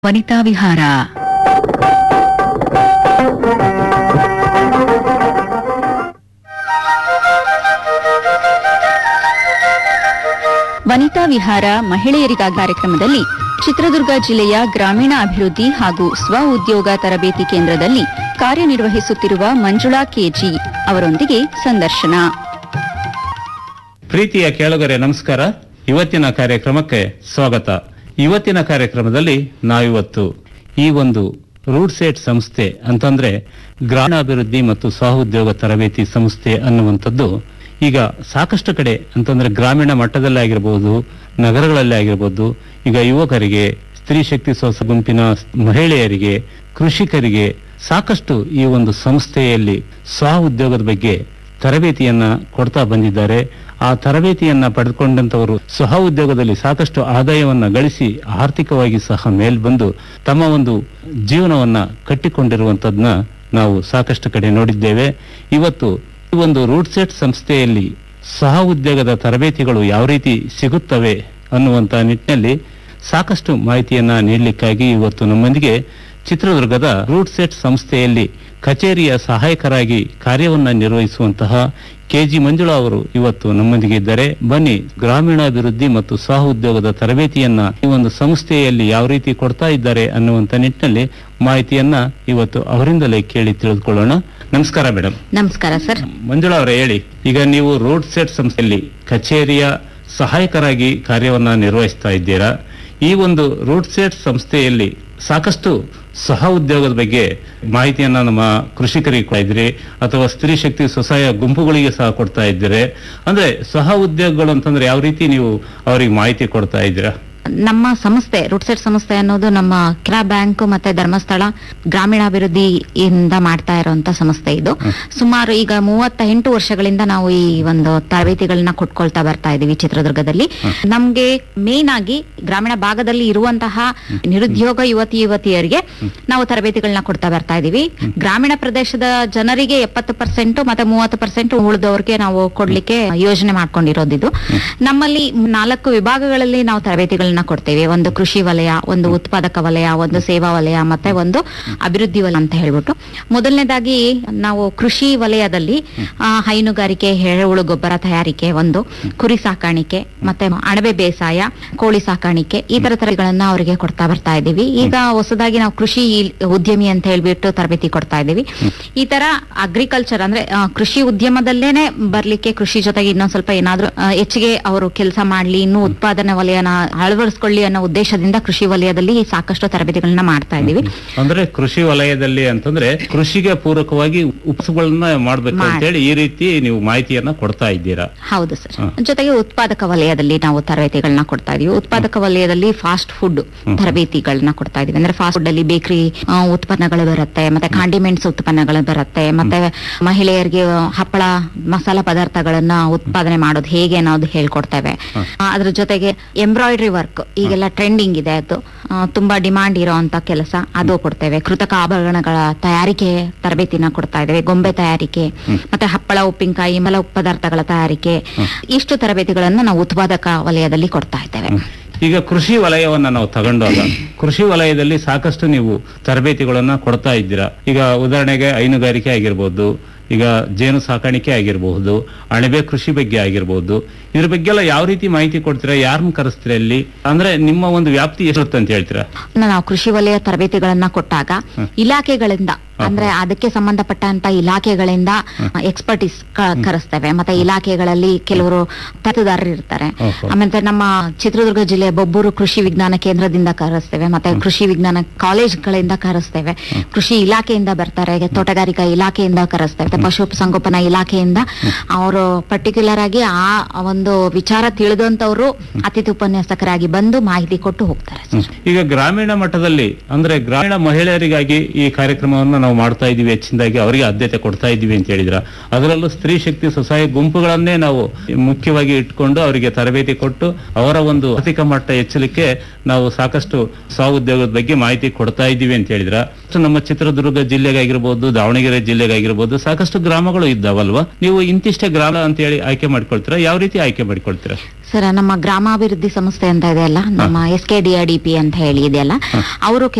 ವನಿತಾ ವಿಹಾರ ವನಿತಾ ವಿಹಾರ ಮಹಿಳೆಯರಿಗಾಗಿ ಕಾರ್ಯಕ್ರಮದಲ್ಲಿ ಚಿತ್ರದುರ್ಗ ಜಿಲ್ಲೆಯ ಗ್ರಾಮೀಣ ಅಭಿವೃದ್ಧಿ ಹಾಗೂ ಸ್ವ ಉದ್ಯೋಗ ತರಬೇತಿ ಕೇಂದ್ರದಲ್ಲಿ ಕಾರ್ಯನಿರ್ವಹಿಸುತ್ತಿರುವ ಮಂಜುಳಾ ಕೆಜಿ ಅವರೊಂದಿಗೆ ಸಂದರ್ಶನ ಪ್ರೀತಿಯ ಕೇಳುಗರೆ ನಮಸ್ಕಾರ ಇವತ್ತಿನ ಕಾರ್ಯಕ್ರಮಕ್ಕೆ ಸ್ವಾಗತ ಇವತ್ತಿನ ಕಾರ್ಯಕ್ರಮದಲ್ಲಿ ನಾವಿವತ್ತು ಈ ಒಂದು ರೂಟ್ ಸೆಟ್ ಸಂಸ್ಥೆ ಅಂತಂದ್ರೆ ಗ್ರಾಮೀಣಾಭಿವೃದ್ಧಿ ಮತ್ತು ಸ್ವಉದ್ಯೋಗ ತರಬೇತಿ ಸಂಸ್ಥೆ ಅನ್ನುವಂಥದ್ದು ಈಗ ಸಾಕಷ್ಟು ಕಡೆ ಅಂತಂದ್ರೆ ಗ್ರಾಮೀಣ ಮಟ್ಟದಲ್ಲೇ ಆಗಿರಬಹುದು ನಗರಗಳಲ್ಲೇ ಆಗಿರಬಹುದು ಈಗ ಯುವಕರಿಗೆ ಸ್ತ್ರೀ ಶಕ್ತಿ ಸ್ವಸ ಗುಂಪಿನ ಮಹಿಳೆಯರಿಗೆ ಕೃಷಿಕರಿಗೆ ಸಾಕಷ್ಟು ಈ ಒಂದು ಸಂಸ್ಥೆಯಲ್ಲಿ ಸ್ವ ಉದ್ಯೋಗದ ಬಗ್ಗೆ ತರಬೇತಿಯನ್ನ ಕೊಡ್ತಾ ಬಂದಿದ್ದಾರೆ ಆ ತರಬೇತಿಯನ್ನ ಪಡೆದುಕೊಂಡಂತವರು ಸಹ ಉದ್ಯೋಗದಲ್ಲಿ ಸಾಕಷ್ಟು ಆದಾಯವನ್ನ ಗಳಿಸಿ ಆರ್ಥಿಕವಾಗಿ ಸಹ ಮೇಲ್ ಬಂದು ತಮ್ಮ ಒಂದು ಜೀವನವನ್ನ ಕಟ್ಟಿಕೊಂಡಿರುವಂತದ್ನ ನಾವು ಸಾಕಷ್ಟು ಕಡೆ ನೋಡಿದ್ದೇವೆ ಇವತ್ತು ಈ ಒಂದು ರೂಟ್ ಸೆಟ್ ಸಂಸ್ಥೆಯಲ್ಲಿ ಸಹ ಉದ್ಯೋಗದ ತರಬೇತಿಗಳು ಯಾವ ರೀತಿ ಸಿಗುತ್ತವೆ ಅನ್ನುವಂತ ನಿಟ್ಟಿನಲ್ಲಿ ಸಾಕಷ್ಟು ಮಾಹಿತಿಯನ್ನ ನೀಡಲಿಕ್ಕಾಗಿ ಇವತ್ತು ನಮ್ಮೊಂದಿಗೆ ಚಿತ್ರದುರ್ಗದ ರೂಟ್ ಸೆಟ್ ಸಂಸ್ಥೆಯಲ್ಲಿ ಕಚೇರಿಯ ಸಹಾಯಕರಾಗಿ ಕಾರ್ಯವನ್ನ ನಿರ್ವಹಿಸುವಂತಹ ಕೆಜಿ ಮಂಜುಳಾ ಅವರು ಇವತ್ತು ನಮ್ಮೊಂದಿಗೆ ಇದ್ದಾರೆ ಬನ್ನಿ ಗ್ರಾಮೀಣಾಭಿವೃದ್ಧಿ ಮತ್ತು ಸಹ ಉದ್ಯೋಗದ ತರಬೇತಿಯನ್ನ ಈ ಒಂದು ಸಂಸ್ಥೆಯಲ್ಲಿ ಯಾವ ರೀತಿ ಕೊಡ್ತಾ ಇದ್ದಾರೆ ಅನ್ನುವಂತ ನಿಟ್ಟಿನಲ್ಲಿ ಮಾಹಿತಿಯನ್ನ ಇವತ್ತು ಅವರಿಂದಲೇ ಕೇಳಿ ತಿಳಿದುಕೊಳ್ಳೋಣ ನಮಸ್ಕಾರ ಮೇಡಮ್ ನಮಸ್ಕಾರ ಸರ್ ಮಂಜುಳಾ ಅವರೇ ಹೇಳಿ ಈಗ ನೀವು ರೋಡ್ ಸೆಟ್ ಸಂಸ್ಥೆಯಲ್ಲಿ ಕಚೇರಿಯ ಸಹಾಯಕರಾಗಿ ಕಾರ್ಯವನ್ನ ನಿರ್ವಹಿಸ್ತಾ ಇದ್ದೀರಾ ಈ ಒಂದು ರೋಡ್ ಸೆಟ್ ಸಂಸ್ಥೆಯಲ್ಲಿ ಸಾಕಷ್ಟು ಸಹ ಉದ್ಯೋಗದ ಬಗ್ಗೆ ಮಾಹಿತಿಯನ್ನ ನಮ್ಮ ಕೃಷಿಕರಿಗೆ ಕೊಡ್ತಾ ಇದ್ರಿ ಅಥವಾ ಸ್ತ್ರೀ ಶಕ್ತಿ ಸ್ವಸಹಾಯ ಗುಂಪುಗಳಿಗೆ ಸಹ ಕೊಡ್ತಾ ಇದ್ದೀರಿ ಅಂದ್ರೆ ಸಹ ಉದ್ಯೋಗಗಳು ಅಂತಂದ್ರೆ ಯಾವ ರೀತಿ ನೀವು ಅವರಿಗೆ ಮಾಹಿತಿ ಕೊಡ್ತಾ ಇದ್ದೀರಾ ನಮ್ಮ ಸಂಸ್ಥೆ ರೂಟ್ಸೆಟ್ ಸಂಸ್ಥೆ ಅನ್ನೋದು ನಮ್ಮ ಕೆನರಾ ಬ್ಯಾಂಕ್ ಮತ್ತೆ ಧರ್ಮಸ್ಥಳ ಗ್ರಾಮೀಣಾಭಿವೃದ್ಧಿಯಿಂದ ಮಾಡ್ತಾ ಇರುವಂತ ಸಂಸ್ಥೆ ಇದು ಸುಮಾರು ಈಗ ಮೂವತ್ತ ಎಂಟು ವರ್ಷಗಳಿಂದ ನಾವು ಈ ಒಂದು ತರಬೇತಿಗಳನ್ನ ಕೊಟ್ಕೊಳ್ತಾ ಬರ್ತಾ ಇದೀವಿ ಚಿತ್ರದುರ್ಗದಲ್ಲಿ ನಮ್ಗೆ ಮೇನ್ ಆಗಿ ಗ್ರಾಮೀಣ ಭಾಗದಲ್ಲಿ ಇರುವಂತಹ ನಿರುದ್ಯೋಗ ಯುವತಿ ಯುವತಿಯರಿಗೆ ನಾವು ತರಬೇತಿಗಳನ್ನ ಕೊಡ್ತಾ ಬರ್ತಾ ಇದೀವಿ ಗ್ರಾಮೀಣ ಪ್ರದೇಶದ ಜನರಿಗೆ ಎಪ್ಪತ್ತು ಪರ್ಸೆಂಟ್ ಮತ್ತೆ ಮೂವತ್ತು ಪರ್ಸೆಂಟ್ ಉಳಿದವ್ರಿಗೆ ನಾವು ಕೊಡ್ಲಿಕ್ಕೆ ಯೋಜನೆ ಮಾಡ್ಕೊಂಡಿರೋದಿದು ನಮ್ಮಲ್ಲಿ ನಾಲ್ಕು ವಿಭಾಗಗಳಲ್ಲಿ ನಾವು ತರಬೇತಿಗಳನ್ನ ಕೊಡ್ತೇವೆ ಒಂದು ಕೃಷಿ ವಲಯ ಒಂದು ಉತ್ಪಾದಕ ವಲಯ ಒಂದು ಸೇವಾ ವಲಯ ಮತ್ತೆ ಒಂದು ಅಭಿವೃದ್ಧಿ ವಲಯ ಅಂತ ಹೇಳ್ಬಿಟ್ಟು ಮೊದಲನೇದಾಗಿ ನಾವು ಕೃಷಿ ವಲಯದಲ್ಲಿ ಆ, ಹೈನುಗಾರಿಕೆ ಎರೆಹುಳು ಗೊಬ್ಬರ ತಯಾರಿಕೆ ಒಂದು ಕುರಿ ಸಾಕಾಣಿಕೆ ಮತ್ತೆ ಅಣಬೆ ಬೇಸಾಯ ಕೋಳಿ ಸಾಕಾಣಿಕೆ ಈ ತರ ತರಬೇತಿಗಳನ್ನ ಅವರಿಗೆ ಕೊಡ್ತಾ ಬರ್ತಾ ಇದ್ದೀವಿ ಈಗ ಹೊಸದಾಗಿ ನಾವು ಕೃಷಿ ಇಲ್- ಉದ್ಯಮಿ ಅಂತ ಹೇಳ್ಬಿಟ್ಟು ತರಬೇತಿ ಕೊಡ್ತಾ ಇದ್ದೀವಿ ಈ ತರ ಅಗ್ರಿಕಲ್ಚರ್ ಅಂದ್ರೆ ಆ, ಕೃಷಿ ಉದ್ಯಮದಲ್ಲೇನೆ ಬರ್ಲಿಕ್ಕೆ ಕೃಷಿ ಜೊತೆಗೆ ಇನ್ನೊಂದ್ ಸ್ವಲ್ಪ ಏನಾದ್ರೂ ಆ, ಹೆಚ್ಚಿಗೆ ಅವರು ಕೆಲಸ ಮಾಡ್ಲಿ ಇನ್ನೂ ಉತ್ಪಾದನೆ ವಲಯನ ಅಳವಡಿಸ್ಕೊಳ್ಳಿ ಅನ್ನೋ ಉದ್ದೇಶದಿಂದ ಕೃಷಿ ವಲಯದಲ್ಲಿ ಸಾಕಷ್ಟು ತರಬೇತಿಗಳನ್ನ ಮಾಡ್ತಾ ಇದ್ದೀವಿ ಅಂದ್ರೆ ಕೃಷಿ ವಲಯದಲ್ಲಿ ಅಂತಂದ್ರೆ ಕೃಷಿಗೆ ಪೂರಕವಾಗಿ ಉಪಸಗಳನ್ನ ಮಾಡ್ಬೇಕು ಮಾಡ್- ಅಂತ ಹೇಳಿ ಈ ರೀತಿ ನೀವು ಮಾಹಿತಿಯನ್ನ ಕೊಡ್ತಾ ಇದ್ದೀರಾ ಹೌದು ಸರ್ ಹ. ಜೊತೆಗೆ ಉತ್ಪಾದಕ ವಲಯದಲ್ಲಿ ನಾವು ತರಬೇತಿಗಳನ್ನ ಕೊಡ್ತಾ ಇದೀವಿ ಉತ್ಪಾದಕ ವಲಯದಲ್ಲಿ ಫಾಸ್ಟ್ ಫುಡ್ ತರಬೇತಿಗಳನ್ನ ಕೊಡ್ತಾ ಇದೀವಿ ಅಂದ್ರೆ ಫಾಸ್ಟ್ ಫುಡ್ ಅಲ್ಲಿ ಬೇಕರಿ ಉತ್ಪನ್ನಗಳು ಬರುತ್ತೆ ಮತ್ತೆ ಕಾಂಡಿಮೆಂಟ್ಸ್ ಉತ್ಪನ್ನಗಳು ಬರುತ್ತೆ ಮತ್ತೆ ಮಹಿಳೆಯರಿಗೆ ಹಪ್ಪಳ ಮಸಾಲ ಪದಾರ್ಥಗಳನ್ನ ಉತ್ಪಾದನೆ ಮಾಡೋದು ಹೇಗೆ ಅನ್ನೋದು ಹೇಳ್ಕೊಡ್ತೇವೆ ಆ, ಅದ್ರ ಜೊತೆಗೆ ಎಂಬ್ರಾಯ್ಡ್ರಿ ವರ್ಕ್ ಈಗೆಲ್ಲ ಟ್ರೆಂಡಿಂಗ್ ಇದೆ ಅದು ಆ, ತುಂಬಾ ಡಿಮಾಂಡ್ ಇರೋಂತ ಕೆಲಸ ಅದು ಕೊಡ್ತೇವೆ ಕೃತಕ ಆಭರಣಗಳ ತಯಾರಿಕೆ ತರಬೇತಿನ ಕೊಡ್ತಾ ಇದ್ದೇವೆ ಗೊಂಬೆ ತಯಾರಿಕೆ ಮತ್ತೆ ಹಪ್ಪಳ ಉಪ್ಪಿನಕಾಯಿ ಮಲ ಪದಾರ್ಥಗಳ ತಯಾರಿಕೆ ಇಷ್ಟು ತರಬೇತಿಗಳನ್ನ ನಾವು ಉತ್ಪಾದಕ ವಲಯದಲ್ಲಿ ಕೊಡ್ತಾ ಇದ್ದೇವೆ ಈಗ ಕೃಷಿ ವಲಯವನ್ನ ನಾವು ತಗೊಂಡಾಗ ಕೃಷಿ ವಲಯದಲ್ಲಿ ಸಾಕಷ್ಟು ನೀವು ತರಬೇತಿಗಳನ್ನ ಕೊಡ್ತಾ ಇದ್ದೀರಾ ಈಗ ಉದಾಹರಣೆಗೆ ಹೈನುಗಾರಿಕೆ ಆಗಿರ್ಬೋದು ಈಗ ಜೇನು ಸಾಕಾಣಿಕೆ ಆಗಿರಬಹುದು ಅಣಬೆ ಕೃಷಿ ಬಗ್ಗೆ ಆಗಿರ್ಬೋದು ಇದ್ರ ಬಗ್ಗೆ ಎಲ್ಲ ಯಾವ ರೀತಿ ಮಾಹಿತಿ ಕೊಡ್ತೀರಾ ಯಾರನ್ನ ಕರೆಸ್ತೀರಾ ಇಲ್ಲಿ ಅಂದ್ರೆ ನಿಮ್ಮ ಒಂದು ವ್ಯಾಪ್ತಿ ಎಷ್ಟು ಅಂತ ಹೇಳ್ತೀರಾ ನಾವು ಕೃಷಿ ವಲಯ ತರಬೇತಿಗಳನ್ನ ಕೊಟ್ಟಾಗ ಇಲಾಖೆಗಳಿಂದ ಅಂದ್ರೆ ಅದಕ್ಕೆ ಸಂಬಂಧಪಟ್ಟಂತ ಇಲಾಖೆಗಳಿಂದ ಎಕ್ಸ್ಪರ್ಟಿಸ್ ಕರೆಸ್ತೇವೆ ಮತ್ತೆ ಇಲಾಖೆಗಳಲ್ಲಿ ಕೆಲವರು ತರಬೇತುದಾರರು ಇರ್ತಾರೆ ಓಹೋ. ಆಮೇಲೆ ನಮ್ಮ ಚಿತ್ರದುರ್ಗ ಜಿಲ್ಲೆಯ ಬೊಬ್ಬೂರು ಕೃಷಿ ವಿಜ್ಞಾನ ಕೇಂದ್ರದಿಂದ ಕರೆಸ್ತೇವೆ ಮತ್ತೆ ಕೃಷಿ ವಿಜ್ಞಾನ ಕಾಲೇಜ್ಗಳಿಂದ ಕರೆಸ್ತೇವೆ ಕೃಷಿ ಇಲಾಖೆಯಿಂದ ಬರ್ತಾರೆ ತೋಟಗಾರಿಕಾ ಇಲಾಖೆಯಿಂದ ಕರೆಸ್ತೇವೆ ಮತ್ತೆ ಪಶು ಸಂಗೋಪನಾ ಇಲಾಖೆಯಿಂದ ಅವರು ಪರ್ಟಿಕ್ಯುಲರ್ ಆಗಿ ಆ ಒಂದು ವಿಚಾರ ತಿಳಿದಂತವರು ಅತಿಥಿ ಉಪನ್ಯಾಸಕರಾಗಿ ಬಂದು ಮಾಹಿತಿ ಕೊಟ್ಟು ಹೋಗ್ತಾರೆ ಸರ್. ಈಗ ಗ್ರಾಮೀಣ ಮಟ್ಟದಲ್ಲಿ ಅಂದ್ರೆ ಗ್ರಾಮೀಣ ಮಹಿಳೆಯರಿಗಾಗಿ ಈ ಕಾರ್ಯಕ್ರಮವನ್ನು ನಾವು ಮಾಡ್ತಾ ಇದೀವಿ ಹೆಚ್ಚಿನದಾಗಿ ಅವರಿಗೆ ಆದ್ಯತೆ ಕೊಡ್ತಾ ಇದ್ದೀವಿ ಅಂತ ಹೇಳಿದ್ರ ಅದರಲ್ಲೂ ಸ್ತ್ರೀ ಶಕ್ತಿ ಸ್ವಸಹಾಯ ಗುಂಪುಗಳನ್ನೇ ನಾವು ಮುಖ್ಯವಾಗಿ ಇಟ್ಕೊಂಡು ಅವರಿಗೆ ತರಬೇತಿ ಕೊಟ್ಟು ಅವರ ಒಂದು ಆರ್ಥಿಕ ಮಟ್ಟ ಹೆಚ್ಚಲಿಕ್ಕೆ ನಾವು ಸಾಕಷ್ಟು ಸ್ವ ಉದ್ಯೋಗದ ಬಗ್ಗೆ ಮಾಹಿತಿ ಕೊಡ್ತಾ ಇದ್ದೀವಿ ಅಂತ ಹೇಳಿದ್ರ ನಮ್ಮ ಚಿತ್ರದುರ್ಗ ಜಿಲ್ಲೆಗಾಗಿರ್ಬೋದು ದಾವಣಗೆರೆ ಜಿಲ್ಲೆಗಾಗಿರ್ಬೋದು ಸಾಕಷ್ಟು ಗ್ರಾಮಗಳು ಇದ್ದಾವಲ್ವಾ ನೀವು ಇಂತಿಷ್ಟೇ ಗ್ರಾಮ ಅಂತ ಹೇಳಿ ಆಯ್ಕೆ ಮಾಡ್ಕೊಳ್ತೀರಾ ಯಾವ ರೀತಿ ಆಯ್ಕೆ ಮಾಡ್ಕೊಳ್ತೀರಾ ಸರ್ ನಮ್ಮ ಗ್ರಾಮಾಭಿವೃದ್ಧಿ ಸಂಸ್ಥೆ ಅಂತ ಇದೆ ಅಲ್ಲ ನಮ್ಮ S K D R D P ಅಂತ ಹೇಳಿ ಇದೆಯಲ್ಲ ಅವರು